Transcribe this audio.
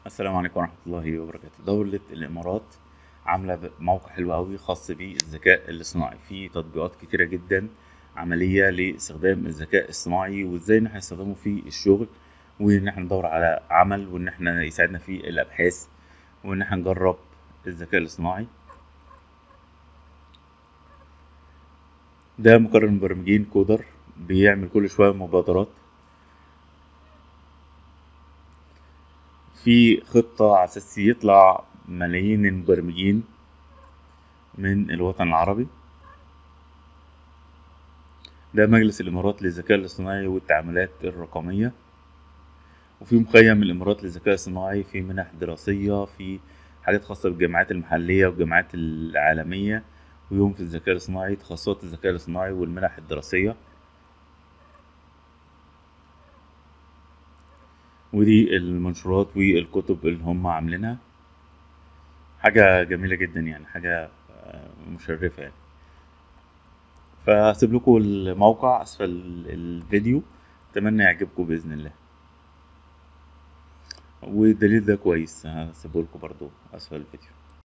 السلام عليكم ورحمة الله وبركاته دولة الإمارات عاملة ب- موقع حلو أوي خاص بالذكاء الاصطناعي فيه تطبيقات كتيرة جدا عملية لاستخدام الذكاء الصناعي وإزاي إن احنا نستخدمه في الشغل وإن احنا ندور على عمل وإن احنا يساعدنا في الأبحاث وإن احنا نجرب الذكاء الاصطناعي ده مقرر مبرمجين كودر بيعمل كل شوية مبادرات في خطة على أساس يطلع ملايين المبرمجين من الوطن العربي ده مجلس الإمارات للذكاء الاصطناعي والتعاملات الرقمية وفي مخيم الإمارات للذكاء الاصطناعي في منح دراسية في حاجات خاصة بالجامعات المحلية والجامعات العالمية ويوم في الذكاء الاصطناعي تخصصات الذكاء الاصطناعي والمنح الدراسية ودي المنشورات والكتب اللي هم عاملينها حاجة جميلة جدا يعني حاجة آه، مشرفة يعني فهسيب لكم الموقع أسفل الفيديو أتمنى يعجبكم بإذن الله والدليل ده كويس هسيبه لكم برضو أسفل الفيديو